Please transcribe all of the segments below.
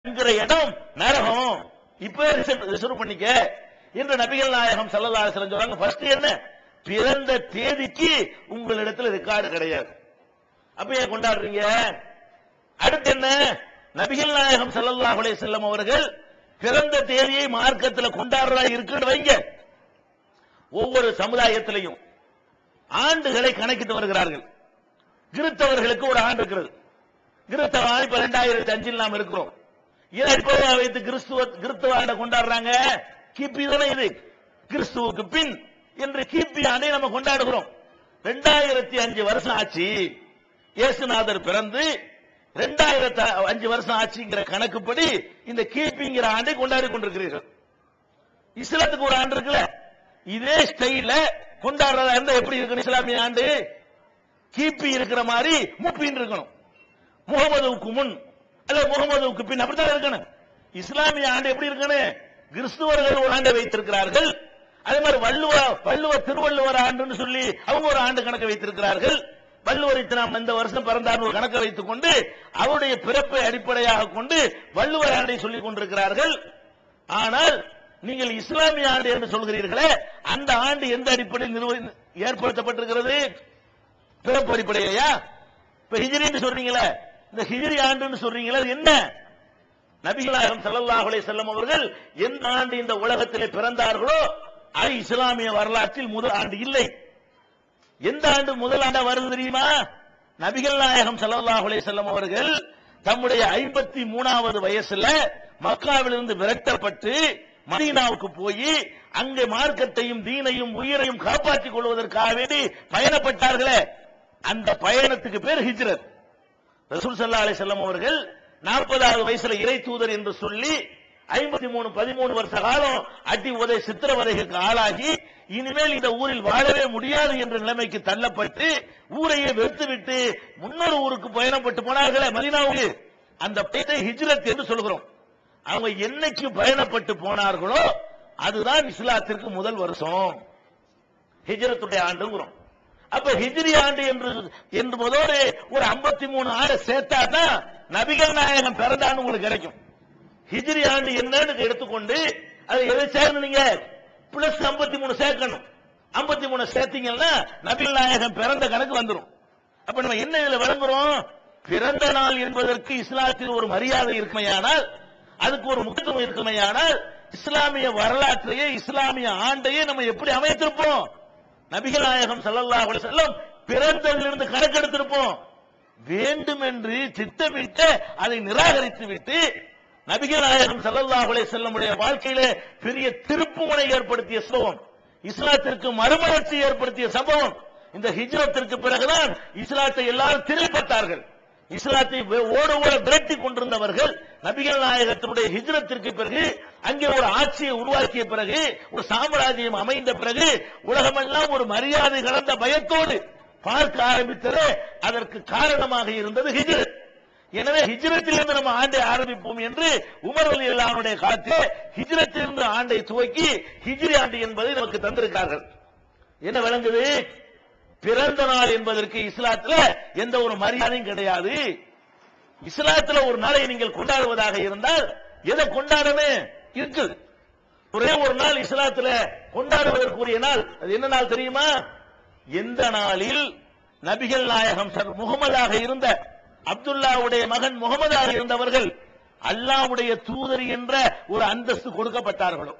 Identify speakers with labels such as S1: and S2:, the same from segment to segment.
S1: என்கிற இடம் நரகம் இப்ப ரிசர்வ் பண்ணிக்க என்று நபிகள் நாயகம் ஸல்லல்லாஹு அலைஹி வஸல்லம் சொல்றாங்க ஃபர்ஸ்ட் என்ன பிறந்த தேதிக்கு உங்களிடத்துல ரெக்கார்டு கிடையாது அப்ப ஏன் கொண்டாடுறீங்க அடுத்து என்ன நபிகள் நாயகம் ஸல்லல்லாஹு அலைஹி வஸல்லம் அவர்கள் பிறந்த தேதியை மார்க்கத்துல கொண்டாடுறதா இருக்குன்னு வைங்க ஒவ்வொரு சமுதாயத்திலையும் ஆண்டுகளை கணக்கிட்டு வருகிறார்கள் கிறிஸ்தவர்களுக்கு ஒரு ஆண்டு இருக்கிறது கிறிஸ்தவ ஆண்டு இப்ப ரெண்டாயிரத்தி அஞ்சில் நாம் இருக்கிறோம் இதை அடிப்படையாக வைத்து கிறிஸ்துவ கிறிஸ்தவ ஆண்டை கொண்டாடுறாங்க கிபி தானே இது கிறிஸ்துவுக்கு பின் என்று கிபி ஆண்டை நம்ம கொண்டாடுகிறோம் ரெண்டாயிரத்தி அஞ்சு வருஷம் ஆச்சு இயேசுநாதர் பிறந்து ரெண்டாயிரத்தி அஞ்சு வருஷம் ஆச்சுங்கிற கணக்குப்படி இந்த கிபிங்கிற ஆண்டை கொண்டாடி கொண்டிருக்கிறீர்கள் இஸ்லாத்துக்கு ஒரு ஆண்டு இருக்குல்ல இதே ஸ்டைல கொண்டாடுறதா இருந்தா எப்படி இருக்கணும் இஸ்லாமிய ஆண்டு கிபி இருக்கிற மாதிரி முப்பின் இருக்கணும் முகமதுவுக்கு முன் அல்ல முகமதுவுக்கு பின் அப்படித்தான் இருக்கணும் இஸ்லாமிய ஆண்டு எப்படி இருக்கணும் கிறிஸ்துவர்கள் ஒரு ஆண்டை வைத்திருக்கிறார்கள் அதே மாதிரி வள்ளுவ வள்ளுவ திருவள்ளுவர் ஆண்டுன்னு சொல்லி அவங்க ஒரு ஆண்டு கணக்கு வைத்திருக்கிறார்கள் வள்ளுவர் இத்தனாம் இந்த வருஷம் பிறந்தார் ஒரு கணக்கை வைத்துக் கொண்டு அவருடைய பிறப்பை அடிப்படையாக கொண்டு வள்ளுவர் ஆண்டை சொல்லிக் கொண்டிருக்கிறார்கள் ஆனால் நீங்கள் இஸ்லாமிய ஆண்டு என்று சொல்கிறீர்களே அந்த ஆண்டு எந்த அடிப்படையில் நிறுவ- ஏற்படுத்தப்பட்டிருக்கிறது பிறப்பு அடிப்படையிலையா இப்ப ஹிஜ்ரின்னு சொல்றீங்களே இந்த ஹிஜ்ரி ஆண்டுன்னு சொல்றீங்களே அது என்ன நபிகளாகம் ஸல்லல்லாஹு அலைஹி வஸல்லம் அவர்கள் எந்த ஆண்டு இந்த உலகத்திலே பிறந்தார்களோ அது இஸ்லாமிய வரலாற்றில் முதல் ஆண்டு இல்லை எந்த ஆண்டு முதல் ஆண்டா வருது தெரியுமா நபிகள் நாயகம் ஸல்லல்லாஹு அலைஹி வஸல்லம் அவர்கள் தம்முடைய ஐம்பத்தி மூணாவது வயசுல மக்காவிலிருந்து விரட்டப்பட்டு மதீனாவுக்கு போய் அங்கே மார்க்கத்தையும் தீனையும் உயிரையும் காப்பாற்றிக் கொள்வதற்காக வேண்டி பயணப்பட்டார்களே அந்த பயணத்துக்கு பேர் ஹிஜ்ரத் ரசூல் ஸல்லல்லாஹு அலைஹி வஸல்லம் அவர்கள் நாற்பதாவது வயசுல இறை தூதர் என்று சொல்லி ஐம்பத்தி மூணு பதிமூணு வருஷ காலம் அடி உதை சித்திரவதைகளுக்கு ஆளாகி இனிமேல் இந்த ஊரில் வாழவே முடியாது என்ற நிலைமைக்கு தள்ளப்பட்டு ஊரையே வெறுத்துவிட்டு முன்னொரு ஊருக்கு பயணப்பட்டு போனார்களே மதீனாவுக்கு அந்த பயணத்தை ஹிஜ்ரத் என்று சொல்கிறோம் அவங்க என்னைக்கு பயணப்பட்டு போனார்களோ அதுதான் இஸ்லாத்திற்கு முதல் வருஷம் ஹிஜ்ரத்துடைய ஆண்டுங்கிறோம் அப்ப ஹிஜ்ரி ஆண்டு என்று என்பதோடு ஒரு 53 மூணு ஆண்டு சேர்த்தா தான் நபிகள் நாயகம் பிறந்தான்னு உங்களுக்கு கிடைக்கும் ஹிஜ்ரி ஆண்டு என்னன்னு எடுத்துக்கொண்டு அதை எதை சேர்ந்தீங்க பிளஸ் 53 மூணு சேர்க்கணும் 53 மூணு சேர்த்தீங்கன்னா நபிகள் நாயகம் பிறந்த கணக்கு வந்துரும் அப்ப நம்ம என்ன இதுல விளங்குறோம் பிறந்த நாள் என்பதற்கு இஸ்லாத்தில் ஒரு மரியாதை இருக்குமையானால் அதுக்கு ஒரு முக்கியத்துவம் இருக்குமையானால் இஸ்லாமிய வரலாற்றையே இஸ்லாமிய ஆண்டையே நம்ம எப்படி அமைத்திருப்போம் நபிகள் நாயகம் ஸல்லல்லாஹு அலைஹி வஸல்லம் பிறந்ததிலிருந்து கணக்கெடுத்திருப்போம் வேண்டுமென்று திட்டமிட்டு அதை நிராகரித்து விட்டு நபிகள் நாயகம் ஸல்லல்லாஹு அலைஹி வஸல்லமுடைய வாழ்க்கையிலே பெரிய திருப்புமுனை ஏற்படுத்திய சம்பவம் இஸ்லாத்திற்கு மறுமலர்ச்சி ஏற்படுத்திய சம்பவம் இந்த ஹிஜ்ரத்திற்கு பிறகுதான் இஸ்லாத்தை எல்லாரும் திருப்பத்தார்கள் இஸ்லாத்தை வே- ஓட ஓட விரட்டி கொண்டிருந்தவர்கள் நபிகள் நாயகத்தினுடைய ஹிஜ்ரத்திற்கு பிறகு அங்கே ஒரு ஆட்சியை உருவாக்கிய பிறகு ஒரு சாம்ராஜ்யம் அமைந்த பிறகு உலகமெல்லாம் ஒரு மரியாதை கலந்த பயத்தோடு பார்க்க ஆரம்பித்தது அதற்கு காரணமாக இருந்தது ஹிஜ்ரத் எனவே ஹிஜ்ரத்திலிருந்து நம்ம ஆண்டை ஆரம்பிப்போம் என்று உமர் அலி அல்லாஹ்வுடைய காலத்தில் ஹிஜ்ரத்திலிருந்து ஆண்டை துவக்கி ஹிஜ்ரி ஆண்டு என்பதை நமக்கு தந்திருக்கார்கள் என்ன விளங்குது பிறந்த நாள் என்பதற்கு இஸ்லாத்துல எந்த ஒரு மரியாதையும் கிடையாது இஸ்லாத்துல ஒரு நாளை நீங்கள் கொண்டாடுவதாக இருந்தால் எதை கொண்டாடணும் இருக்குது ஒரே ஒரு நாள் இஸ்லாத்துல கொண்டாடுவதற்குரிய நாள் அது என்ன நாள் தெரியுமா எந்த நாளில் நபிகள் நாயகம் சர் முகமதாக இருந்த அப்துல்லாவுடைய மகன் முகமதாக இருந்தவர்கள் அல்லாஹ்வுடைய தூதர் என்ற ஒரு அந்தஸ்து கொடுக்கப்பட்டார்களோ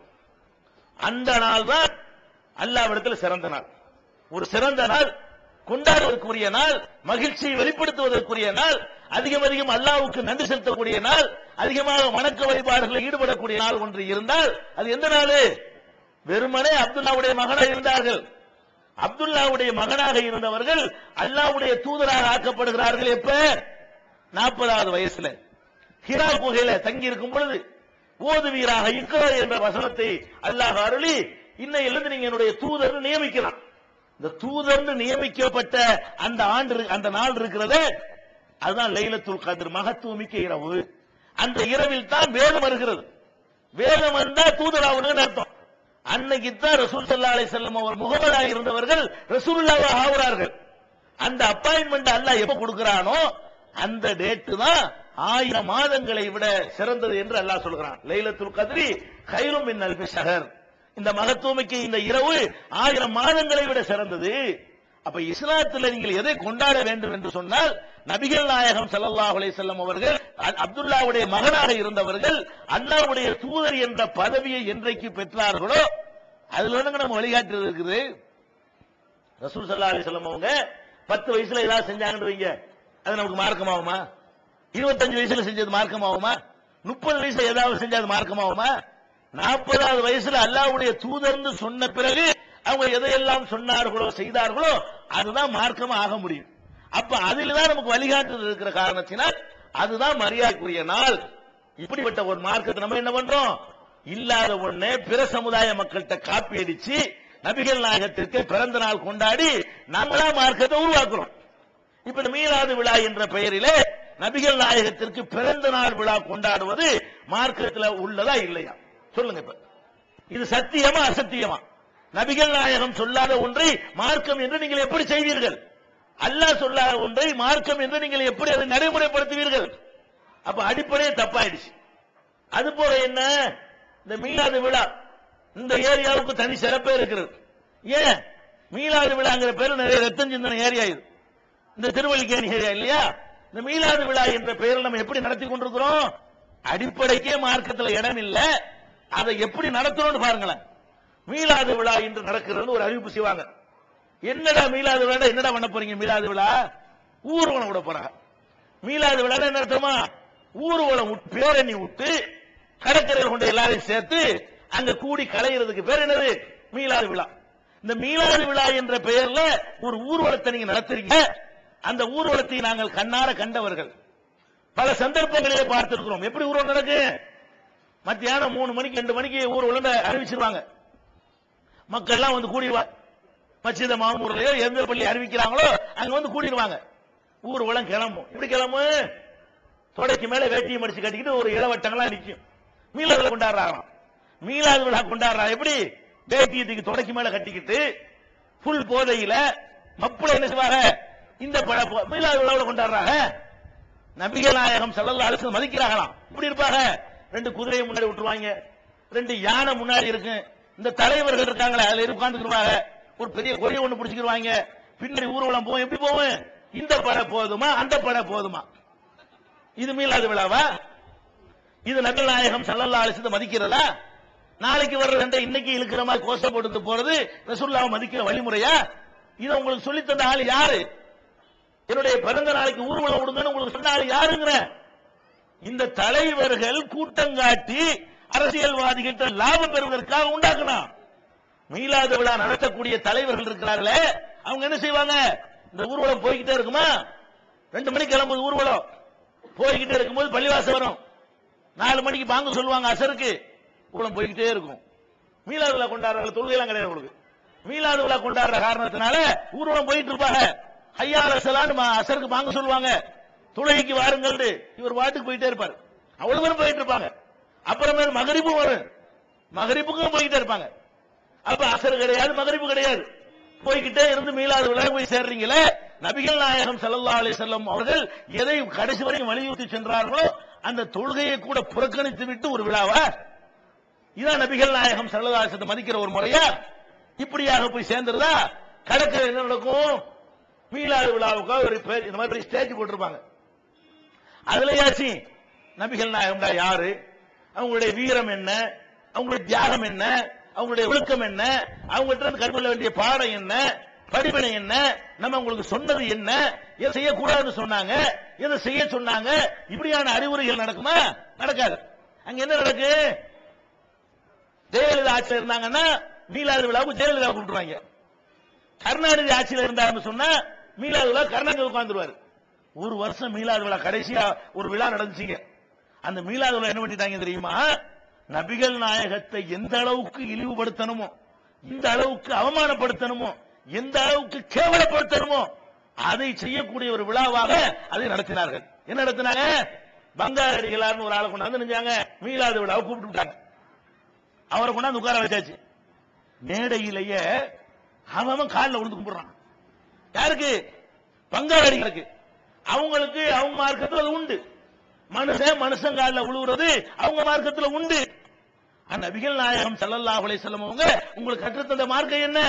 S1: அந்த நாள் தான் அல்லாவிடத்தில் சிறந்த நாள் ஒரு சிறந்த நாள் கொண்டாடுவதற்குரிய நாள் மகிழ்ச்சியை வெளிப்படுத்துவதற்குரிய நாள் அதிகம் அதிகம் அல்லாவுக்கு நன்றி செலுத்தக்கூடிய நாள் அதிகமாக வணக்க வழிபாடுகளில் ஈடுபடக்கூடிய நாள் ஒன்று இருந்தால் அது எந்த நாள் வெறுமனே அப்துல்லாவுடைய மகனாக இருந்தார்கள் அப்துல்லாவுடைய மகனாக இருந்தவர்கள் அல்லாவுடைய தூதராக ஆக்கப்படுகிறார்கள் எப்ப நாற்பதாவது வயசுல ஹிரா குகையில தங்கி இருக்கும் பொழுது ஓதுவீராக இக்ரா என்ற வசனத்தை அல்லாஹ் அருளி இன்னையிலிருந்து நீங்க என்னுடைய தூதர் நியமிக்கலாம் இந்த தூதர்னு நியமிக்கப்பட்ட அந்த ஆண்டு இரு- அந்த நாள் இருக்கிறதே அதுதான் லைலத்துல் கதிர் மகத்துவமிக்க இரவு அந்த இரவில் தான் வேதம் வருகிறது வேதம் வந்தா தூதராகணும்னு அர்த்தம் அன்னைக்கு தான் ரசூல் ஸல்லல்லாஹு அலைஹி வஸல்லம் அவர் முகமதாக இருந்தவர்கள் ரசூலுல்லாஹ் ஆகுறார்கள் அந்த அப்பாயின்மெண்ட் அல்லாஹ் எப்ப கொடுக்கறானோ அந்த டேட்டு தான் ஆயிரம் மாதங்களை விட சிறந்தது என்று அல்லாஹ் சொல்கிறான் லைலத்துல் கத்ரி கைரும் மின் அல்பி ஷஹர் இந்த மகத்துவமிக்க இந்த இரவு ஆயிரம் மாதங்களை விட சிறந்தது அப்ப இஸ்லாத்துல நீங்கள் எதை கொண்டாட வேண்டும் என்று சொன்னால் நபிகள் நாயகம் ஸல்லல்லாஹு அலைஹி வஸல்லம் அவர்கள் அ- அப்துல்லாவுடைய மகனாக இருந்தவர்கள் அல்லாஹ்வுடைய தூதர் என்ற பதவியை என்றைக்கு பெற்றார்களோ அதுல இருந்து நம்ம வழிகாட்டுறது இருக்குது ரசூல் ஸல்லல்லாஹு அலைஹி வஸல்லம் அவங்க பத்து வயசுல ஏதாவது செஞ்சாங்கன்னு வைங்க அது நமக்கு மார்க்கமாகுமா இருபத்தஞ்சு வயசுல செஞ்சது மார்க்கமாகுமா முப்பது வயசுல ஏதாவது செஞ்சது மார்க்கமாகுமா நாற்பதாவது வயசுல அல்லாஹ்வுடைய தூதர்னு சொன்ன பிறகு அவங்க எதையெல்லாம் சொன்னார்களோ செய்தார்களோ அதுதான் மார்க்கமா ஆக முடியும் அப்ப அதில் தான் நமக்கு வழிகாட்டுதல் இருக்கிற காரணத்தினால் அதுதான் மரியாதைக்குரிய நாள் இப்படிப்பட்ட ஒரு மார்க்கத்தை நம்ம என்ன பண்றோம் இல்லாத ஒண்ணே பிற சமுதாய மக்கள்கிட்ட காப்பி அடிச்சு நபிகள் நாயகத்திற்கு பிறந்த நாள் கொண்டாடி நம்மளா மார்க்கத்தை உருவாக்குறோம் இப்ப இந்த மீலாது விழா என்ற பெயரிலே நபிகள் நாயகத்திற்கு பிறந்த நாள் விழா கொண்டாடுவது மார்க்கத்துல உள்ளதா இல்லையா சொல்லுங்க இப்ப இது சத்தியமா அசத்தியமா நபிகள் நாயகம் சொல்லாத ஒன்றை மார்க்கம் என்று நீங்கள் எப்படி செய்வீர்கள் அல்லாஹ் சொல்லாத ஒன்றை மார்க்கம் என்று நீங்கள் எப்படி அதை நடைமுறைப்படுத்துவீர்கள் அப்ப அடிப்படையே தப்பாயிடுச்சு அது போல என்ன இந்த மீலாது விழா இந்த ஏரியாவுக்கு தனி சிறப்பே இருக்கிறது ஏன் மீலாது விழாங்கிற பேரு நிறைய ரத்தம் சிந்தனை ஏரியா இது இந்த திருவள்ளிக்கேணி ஏரியா இல்லையா இந்த மீலாது விழா என்ற பெயரில் நம்ம எப்படி நடத்தி கொண்டிருக்கிறோம் அடிப்படைக்கே மார்க்கத்துல இடம் இல்ல அதை எப்படி நடத்தணும்னு பாருங்களேன் மீலாது விழா என்று நடக்கிறது ஒரு அறிவிப்பு செய்வாங்க என்னடா மீலாது விழா என்னடா பண்ண போறீங்க மீலாது விழா ஊர்வலம் விட போறாங்க மீலாது விழா என்ன அர்த்தமா ஊர்வலம் விட்டு பேரணி விட்டு கடற்கரையில் கொண்டு எல்லாரையும் சேர்த்து அங்க கூடி கலையிறதுக்கு பேர் என்னது மீலாது விழா இந்த மீலாது விழா என்ற பெயர்ல ஒரு ஊர்வலத்தை நீங்க நடத்துறீங்க அந்த ஊர்வலத்தை நாங்கள் கண்ணார கண்டவர்கள் பல சந்தர்ப்பங்களிலே பார்த்திருக்கிறோம் எப்படி ஊர்வலம் நடக்கு மத்தியானம் மூணு மணிக்கு ரெண்டு மணிக்கு ஊர்வலம் அறிவிச்சிருவாங்க மக்கள் எல்லாம் வந்து கூடிடுவாங்க மச்சித மாமூர்லயோ எந்த பள்ளி அறிவிக்கிறாங்களோ அங்க வந்து கூடிடுவாங்க ஊர்வலம் கிளம்பும் எப்படி கிளம்பும் தொடைக்கு மேல வேட்டியை மடிச்சு கட்டிக்கிட்டு ஒரு இளவட்டங்களா நிக்கும் மீளாது விழா கொண்டாடுறாங்களாம் மீளாது விழா கொண்டாடுறாங்க எப்படி வேட்டியை தூக்கி தொடைக்கு மேல கட்டிக்கிட்டு புல் போதையில மப்புள என்ன செய்வாங்க இந்த பழ மீளாது விழாவில் கொண்டாடுறாங்க நபிகள் நாயகம் சல்லல்லா அலிஸ்லாம் மதிக்கிறாங்களாம் இப்படி இருப்பாங்க ரெண்டு குதிரையை முன்னாடி விட்டுருவாங்க ரெண்டு யானை முன்னாடி இருக்கு இந்த தலைவர்கள் இருக்காங்களே அதுல உட்கார்ந்துருவாங்க ஒரு பெரிய கொடியை ஒண்ணு பிடிச்சிக்கிடுவாங்க பின்னாடி ஊர்வலம் போவோம் எப்படி போவோம் இந்த படை போதுமா அந்த படை போதுமா இது மீளாது விழாவா இது நபிகள் நாயகம் சல்லல்லா அலிஸ்லத்தை மதிக்கிறதா நாளைக்கு வர்ற ரெண்டை இன்னைக்கு இழுக்கிற மாதிரி கோஷம் போட்டு போறது ரசூல்லாவை மதிக்கிற வழிமுறையா இதை உங்களுக்கு சொல்லி தந்த ஆள் யாரு என்னுடைய பிறந்த நாளைக்கு ஊர்வலம் விடுங்கன்னு உங்களுக்கு சொன்ன ஆள் யாருங்கிற இந்த தலைவர்கள் கூட்டம் காட்டி அரசியல்வாதிகிட்ட லாபம் பெறுவதற்காக உண்டாக்கணும் மீளாத விழா நடத்தக்கூடிய தலைவர்கள் இருக்கிறார்களே அவங்க என்ன செய்வாங்க இந்த ஊர்வலம் போய்கிட்டே இருக்குமா ரெண்டு மணிக்கு கிளம்புது ஊர்வலம் போய்கிட்டே இருக்கும்போது பள்ளிவாசம் வரும் நாலு மணிக்கு பாங்க சொல்லுவாங்க அசருக்கு ஊர்வலம் போய்கிட்டே இருக்கும் மீளாது விழா கொண்டாடுற தொழுகையெல்லாம் கிடையாது உங்களுக்கு மீளாது விழா கொண்டாடுற காரணத்தினால ஊர்வலம் போயிட்டு இருப்பாங்க ஐயா அரசலான்னு அசருக்கு பாங்க சொல்லுவாங்க தொழுகைக்கு வாருங்கள் இவர் வாட்டுக்கு போயிட்டே இருப்பார் அவ்வளவு பேரும் போயிட்டு இருப்பாங்க அப்புறமே மகரிப்பும் வரும் மகரிப்புக்கும் போய்கிட்டே இருப்பாங்க அப்ப அசர் கிடையாது மகரிப்பு கிடையாது போய்கிட்டே இருந்து மீளாது விழா போய் சேர்றீங்களே நபிகள் நாயகம் ஸல்லல்லாஹு அலைஹி வஸல்லம் அவர்கள் எதை கடைசி வரைக்கும் வலியுறுத்தி சென்றார்களோ அந்த தொழுகையை கூட புறக்கணித்து விட்டு ஒரு விழாவா இதான் நபிகள் நாயகம் ஸல்லல்லாஹு அலைஹி வஸல்லம் மதிக்கிற ஒரு முறையா இப்படியாக போய் சேர்ந்துருதா கடற்கரை என்ன நடக்கும் மீளாது விழாவுக்கு ஒரு பேர் இந்த மாதிரி ஸ்டேஜ் போட்டிருப்பாங்க அதுலயாச்சும் நபிகள் நாயகம் யாரு அவங்களுடைய வீரம் என்ன அவங்களுடைய தியாகம் என்ன அவங்களுடைய ஒழுக்கம் என்ன அவங்கள்ட்ட இருந்து கற்றுக்கொள்ள வேண்டிய பாடம் என்ன படிப்பினை என்ன நம்ம உங்களுக்கு சொன்னது என்ன எதை செய்யக்கூடாதுன்னு சொன்னாங்க எதை செய்ய சொன்னாங்க இப்படியான அறிவுரைகள் நடக்குமா நடக்காது அங்க என்ன நடக்கு ஜெயலலிதா ஆட்சியில் இருந்தாங்கன்னா மீளாது விழாவுக்கு ஜெயலலிதா கூப்பிட்டுருவாங்க கருணாநிதி ஆட்சியில் இருந்தாருன்னு சொன்னா மீளாது விழா கருணாநிதி உட்கார்ந்துருவாரு ஒரு வருஷம் மீளாது விழா கடைசியா ஒரு விழா நடந்துச்சுங்க அந்த மீளாது விழா என்ன பண்ணிட்டாங்க தெரியுமா நபிகள் நாயகத்தை எந்த அளவுக்கு இழிவுபடுத்தணுமோ இந்த அளவுக்கு அவமானப்படுத்தணுமோ எந்த அளவுக்கு கேவலப்படுத்தணுமோ அதை செய்யக்கூடிய ஒரு விழாவாக அதை நடத்தினார்கள் என்ன நடத்தினாங்க பங்கார அடிகளார்னு ஒரு ஆளை கொண்டாந்து நினைஞ்சாங்க மீளாது விழாவை கூப்பிட்டு விட்டாங்க அவரை கொண்டாந்து உட்கார வச்சாச்சு மேடையிலேயே அவன் அவன் காலில் விழுந்து கும்பிடுறான் யாருக்கு பங்காளடிகளுக்கு அவங்களுக்கு அவங்க மார்க்கத்தில் அது உண்டு மனுஷன் மனுஷன் காலில் விழுவுறது அவங்க மார்க்கத்துல உண்டு ஆனா நபிகள் நாயகம் ஸல்லல்லாஹு அலைஹி வஸல்லம் அவங்க உங்களுக்கு கற்றுத்தந்த மார்க்கம் என்ன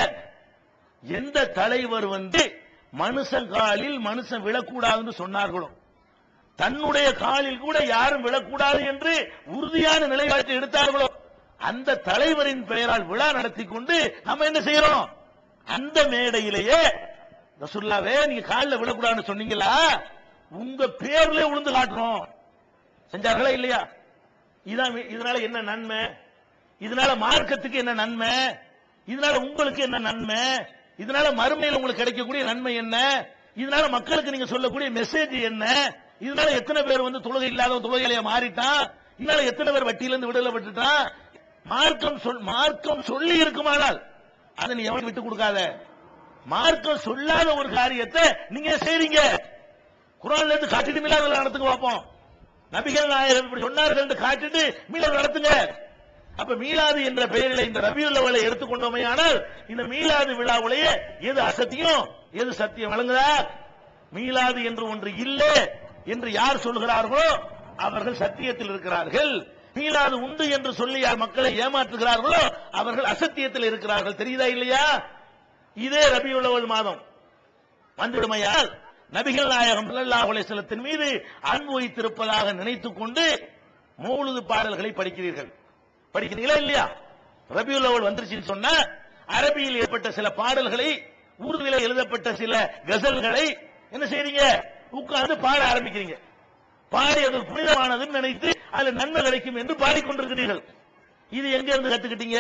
S1: எந்த தலைவர் வந்து மனுஷன் காலில் மனுஷன் விழக்கூடாதுன்னு சொன்னார்களோ தன்னுடைய காலில் கூட யாரும் விழக்கூடாது என்று உறுதியான நிலைப்பாட்டை எடுத்தார்களோ அந்த தலைவரின் பெயரால் விழா நடத்தி கொண்டு நம்ம என்ன செய்யறோம் அந்த மேடையிலேயே ரசுல்லாவே நீங்க காலில் விழக்கூடாதுன்னு சொன்னீங்களா உங்க பேர்ல விழுந்து காட்டுறோம் செஞ்சார்களா இல்லையா இதான் இதனால என்ன நன்மை இதனால மார்க்கத்துக்கு என்ன நன்மை இதனால உங்களுக்கு என்ன நன்மை இதனால மறுமையில் உங்களுக்கு கிடைக்கக்கூடிய நன்மை என்ன இதனால மக்களுக்கு நீங்க சொல்லக்கூடிய மெசேஜ் என்ன இதனால எத்தனை பேர் வந்து தொழுகை இல்லாத தொழுகையிலேயே மாறிட்டான் இதனால எத்தனை பேர் வட்டியில இருந்து விடுதலை விட்டுட்டான் மார்க்கம் சொல் மார்க்கம் சொல்லி இருக்குமானால் அதை நீ எவனுக்கு விட்டு கொடுக்காத மார்க்கம் சொல்லாத ஒரு காரியத்தை நீங்க செய்றீங்க குரான்ல இருந்து காட்டிட்டு மிலாதுல நடத்துங்க பார்ப்போம் நபிகள் நாயகம் இப்படி சொன்னார்கள் என்று காட்டிட்டு மீளாது நடத்துங்க அப்ப மீளாது என்ற பெயரில் இந்த ரபியுல் அவளை எடுத்துக்கொண்டோமையானால் இந்த மீளாது விழாவிலேயே எது அசத்தியம் எது சத்தியம் வழங்குதா மீளாது என்று ஒன்று இல்லை என்று யார் சொல்கிறார்களோ அவர்கள் சத்தியத்தில் இருக்கிறார்கள் மீளாது உண்டு என்று சொல்லி யார் மக்களை ஏமாற்றுகிறார்களோ அவர்கள் அசத்தியத்தில் இருக்கிறார்கள் தெரியுதா இல்லையா இதே ரபியுல் மாதம் வந்துடுமையால் நபிகள் நாயகம் ஸல்லல்லாஹு அலைஹி வஸல்லத்தின் மீது அன்பு வைத்திருப்பதாக நினைத்துக் கொண்டு மௌலுது பாடல்களை படிக்கிறீர்கள் படிக்கிறீங்களா இல்லையா ரபியுல் அவல் வந்துருச்சுன்னு சொன்னா அரபியில் ஏற்பட்ட சில பாடல்களை உருதுல எழுதப்பட்ட சில கசல்களை என்ன செய்றீங்க உட்கார்ந்து பாட ஆரம்பிக்கிறீங்க பாடி அது புனிதமானதுன்னு நினைத்து அதுல நன்மை கிடைக்கும் என்று பாடிக்கொண்டிருக்கிறீர்கள் இது எங்க இருந்து கத்துக்கிட்டீங்க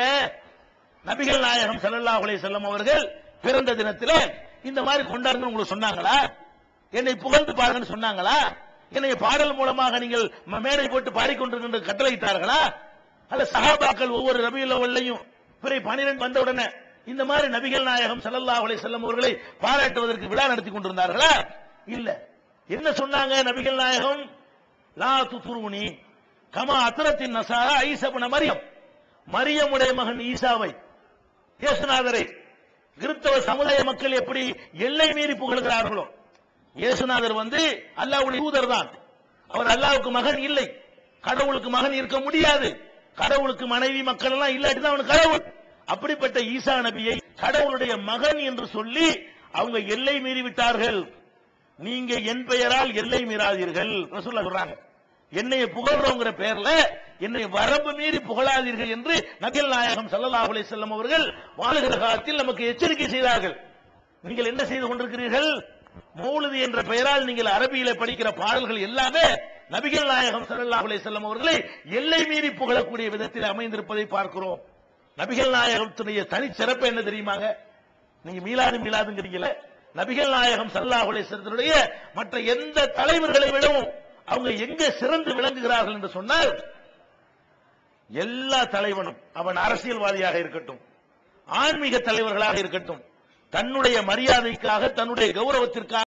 S1: நபிகள் நாயகம் ஸல்லல்லாஹு அலைஹி வஸல்லம் அவர்கள் பிறந்த தினத்திலே இந்த மாதிரி கொண்டாடுங்க உங்களுக்கு சொன்னாங்களா என்னை புகழ்ந்து பாருங்கன்னு சொன்னாங்களா என்னை பாடல் மூலமாக நீங்கள் ம- மேடை போட்டு பாடிக்கொண்டிருக்கின்ற கட்டளையிட்டார்களா அல்ல சஹாபாக்கள் ஒவ்வொரு ரபியுல் அவல்லையும் பிறை பனிரெண்டு வந்த உடனே இந்த மாதிரி நபிகள் நாயகம் ஸல்லல்லாஹு அலைஹி வஸல்லம் அவர்களை பாராட்டுவதற்கு விழா நடத்தி கொண்டிருந்தார்களா இல்ல என்ன சொன்னாங்க நபிகள் நாயகம் லா துத்ருனி கமா அத்ரத்தின் நசாரா ஐசபுன மரியம் மரியமுடைய மகன் ஈசாவை இயேசுநாதரை கிறிஸ்தவ சமுதாய மக்கள் எப்படி எல்லை மீறி புகழ்கிறார்களோ இயேசுநாதர் வந்து அல்லாஹ்வுடைய தூதர் தான் அவர் அல்லாஹ்வுக்கு மகன் இல்லை கடவுளுக்கு மகன் இருக்க முடியாது கடவுளுக்கு மனைவி மக்கள் எல்லாம் இல்லாட்டி தான் அவனுக்கு கடவுள் அப்படிப்பட்ட ஈசா நபியை கடவுளுடைய மகன் என்று சொல்லி அவங்க எல்லை மீறி விட்டார்கள் நீங்க என் பெயரால் எல்லை மீறாதீர்கள் ரசூலுல்லாஹ் சொல்றாங்க என்னைய புகழ்றோங்கிற பெயர்ல என்னை வரம்பு மீறி புகழாதீர்கள் என்று நபிகள் நாயகம் ஸல்லல்லாஹு அலைஹி வஸல்லம் அவர்கள் வாழுகிற காலத்தில் நமக்கு எச்சரிக்கை செய்தார்கள் நீங்கள் என்ன செய்து கொண்டிருக்கிறீர்கள் மௌலிது என்ற பெயரால் நீங்கள் அரபியில படிக்கிற பாடல்கள் எல்லாமே நபிகள் நாயகம் ஸல்லல்லாஹு அலைஹி வஸல்லம் அவர்களை எல்லை மீறி புகழக்கூடிய விதத்தில் அமைந்திருப்பதை பார்க்கிறோம் நபிகள் நாயகத்துடைய தனி சிறப்பு என்ன தெரியுமாங்க நீங்க மீளாது மீளாதுங்கிறீங்களே நபிகள் நாயகம் ஸல்லல்லாஹு அலைஹி வஸல்லத்துடைய மற்ற எந்த தலைவர்களை விடவும் அவங்க எங்க சிறந்து விளங்குகிறார்கள் என்று சொன்னால் எல்லா தலைவனும் அவன் அரசியல்வாதியாக இருக்கட்டும் ஆன்மீக தலைவர்களாக இருக்கட்டும் தன்னுடைய மரியாதைக்காக தன்னுடைய கௌரவத்திற்காக